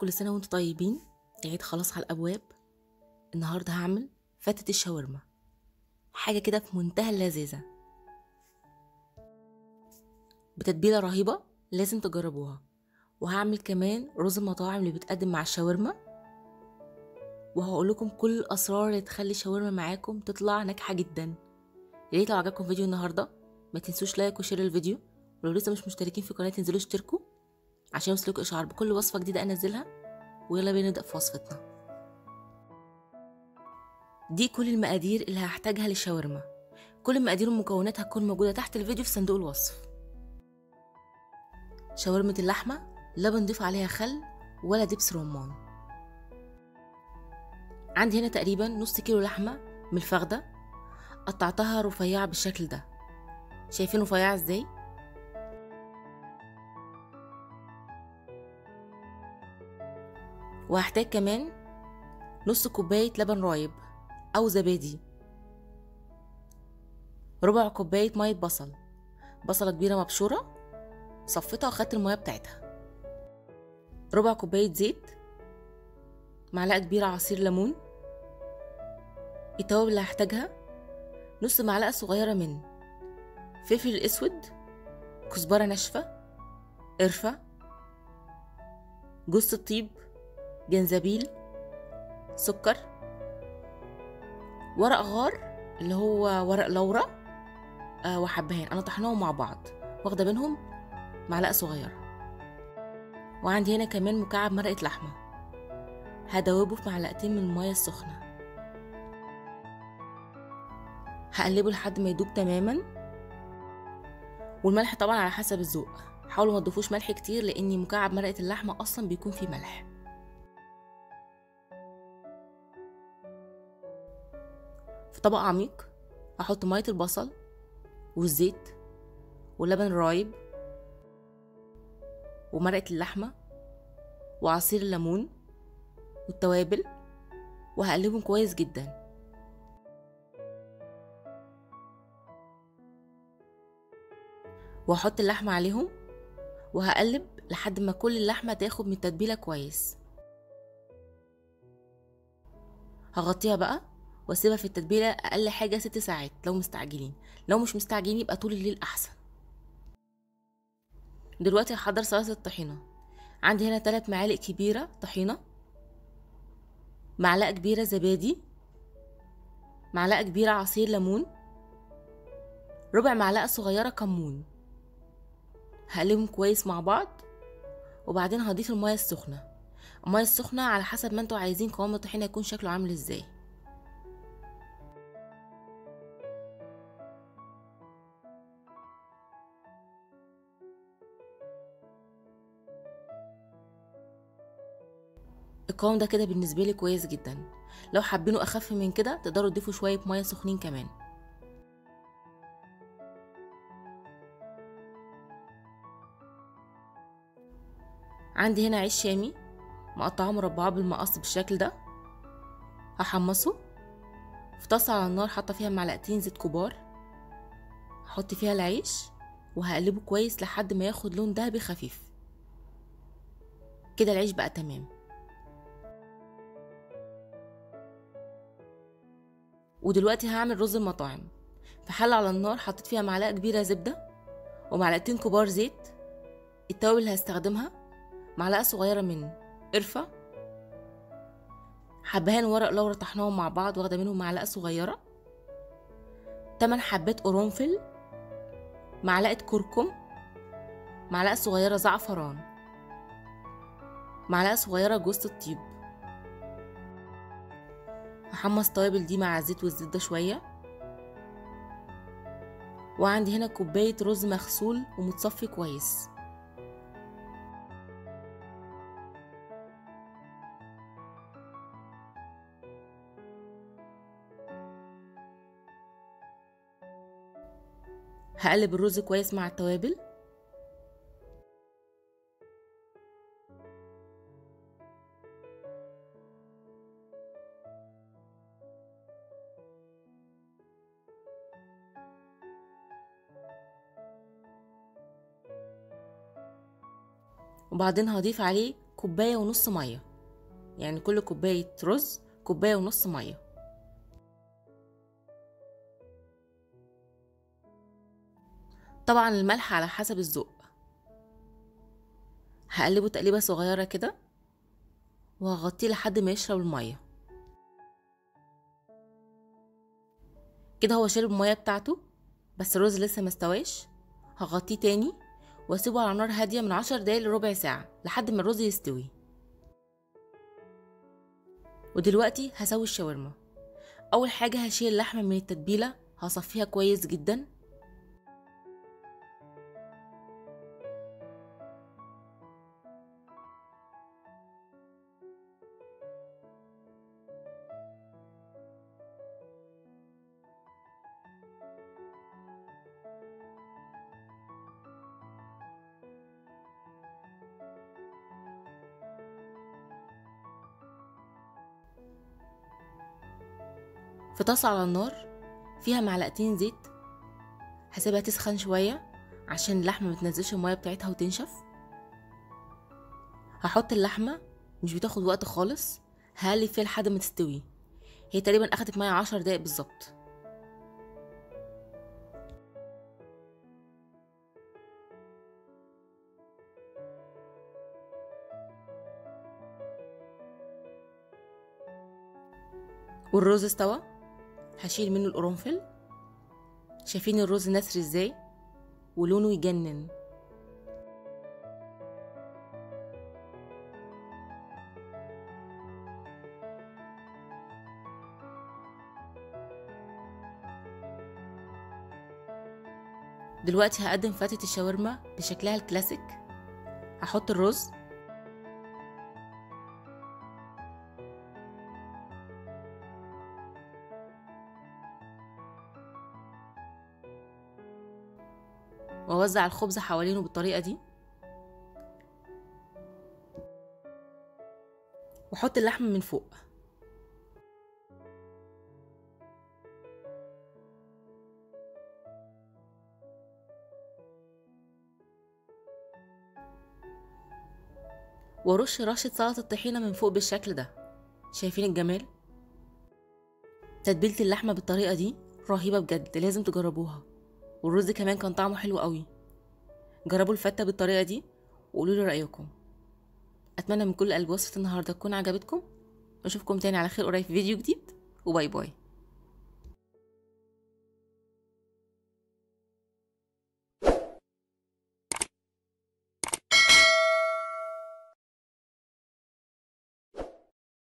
كل سنة وانتم طيبين العيد خلاص على الأبواب النهاردة هعمل فتة الشاورما حاجة كده في منتهى اللذاذة بتتبيلة رهيبة لازم تجربوها وهعمل كمان رز المطاعم اللي بتقدم مع الشاورما وهقول لكم كل الأسرار اللي تخلي الشاورما معاكم تطلع ناجحة جدا ياريت لو عجبكم فيديو النهاردة ما تنسوش لايك وشير الفيديو ولو لسه مش مشتركين في القناة تنزلوا اشتركوا عشان يوصلكوا اشعار بكل وصفة جديدة انزلها ويلا بينا نبدأ في وصفتنا دي كل المقادير اللي هحتاجها للشاورما كل المقادير والمكونات هتكون موجودة تحت الفيديو في صندوق الوصف شاورمة اللحمة لا بنضيف عليها خل ولا دبس رمان عندي هنا تقريبا نص كيلو لحمة من الفخدة قطعتها رفيعة بالشكل ده شايفين رفيعة ازاي وهحتاج كمان نص كوباية لبن رايب أو زبادي ربع كوباية مية بصل بصلة كبيرة مبشورة صفتها وخدت المية بتاعتها ربع كوباية زيت معلقة كبيرة عصير ليمون التوابل اللي هحتاجها نص معلقة صغيرة من فلفل اسود كزبرة ناشفة قرفة جوز الطيب جنزبيل سكر ورق غار اللي هو ورق لورا آه وحبهان انا طحناهم مع بعض واخده منهم معلقه صغيره وعندي هنا كمان مكعب مرقه لحمه هدوبه في معلقتين من الميه السخنه هقلبه لحد ما يدوب تماما والملح طبعا على حسب الذوق حاولوا ما تضيفوش ملح كتير لان مكعب مرقه اللحمه اصلا بيكون فيه ملح في طبق عميق هحط ميه البصل والزيت واللبن الرايب ومرقه اللحمه وعصير الليمون والتوابل وهقلبهم كويس جدا وهحط اللحمة عليهم وهقلب لحد ما كل اللحمة تاخد من التتبيلة كويس هغطيها بقى واسيبها في التتبيلة اقل حاجة ست ساعات لو مستعجلين لو مش مستعجلين يبقى طول الليل احسن دلوقتي هحضر سلطة الطحينة عندي هنا تلات معالق كبيرة طحينة معلقة كبيرة زبادي معلقة كبيرة عصير ليمون ربع معلقة صغيرة كمون هقلبهم كويس مع بعض وبعدين هضيف المية السخنة المية السخنة على حسب ما انتوا عايزين قوام الطحينة يكون شكله عامل ازاي القوام ده كده بالنسبة لي كويس جدا لو حابينه اخف من كده تقدروا تضيفوا شوية مية سخنين كمان عندي هنا عيش شامي مقطعاه مربعات بالمقص بالشكل ده هحمصه في طاسة على النار حاطة فيها معلقتين زيت كبار هحط فيها العيش وهقلبه كويس لحد ما ياخد لون دهبي خفيف كده العيش بقى تمام ودلوقتي هعمل رز المطاعم في حلة على النار حطيت فيها معلقة كبيرة زبدة ومعلقتين كبار زيت التوابل اللي هستخدمها معلقة صغيرة من قرفة حبهان ورق لورا طحناهم مع بعض واخدة منهم معلقة صغيرة تمن حبات قرنفل معلقة كركم معلقة صغيرة زعفران معلقة صغيرة جوز الطيب هحمص التوابل دي مع الزيت والزيت ده شوية وعندي هنا كوباية رز مغسول ومتصفي كويس هقلب الرز كويس مع التوابل وبعدين هضيف عليه كوباية ونص مية يعني كل كوباية رز كوباية ونص مية طبعا الملح على حسب الذوق هقلبه تقليبة صغيرة كده وهغطيه لحد ما يشرب المية كده هو شرب المية بتاعته بس الرز لسه مستواش هغطيه تاني واسيبه على نار هادية من عشر دقايق لربع ساعة لحد ما الرز يستوي ودلوقتي هسوي الشاورما اول حاجة هشيل اللحمة من التتبيلة هصفيها كويس جدا في طاسة على النار فيها معلقتين زيت هسيبها تسخن شوية عشان اللحمة متنزلش المية بتاعتها وتنشف هحط اللحمة مش بتاخد وقت خالص هقلب فيها لحد ما تستوي هي تقريبا اخدت معايا عشر دقايق بالظبط والرز استوى هشيل منه القرنفل شايفين الرز نسر ازاي ولونه يجنن دلوقتي هقدم فتة الشاورما بشكلها الكلاسيك هحط الرز واوزع الخبز حوالينه بالطريقه دي واحط اللحمه من فوق وارش رشه سلطه الطحينه من فوق بالشكل ده شايفين الجمال تتبيله اللحمه بالطريقه دي رهيبه بجد لازم تجربوها والرز كمان كان طعمه حلو قوي جربوا الفتة بالطريقة دي وقولوا لي رأيكم أتمنى من كل قلب وصفة النهاردة تكون عجبتكم وأشوفكم تاني على خير قريب في فيديو جديد وباي باي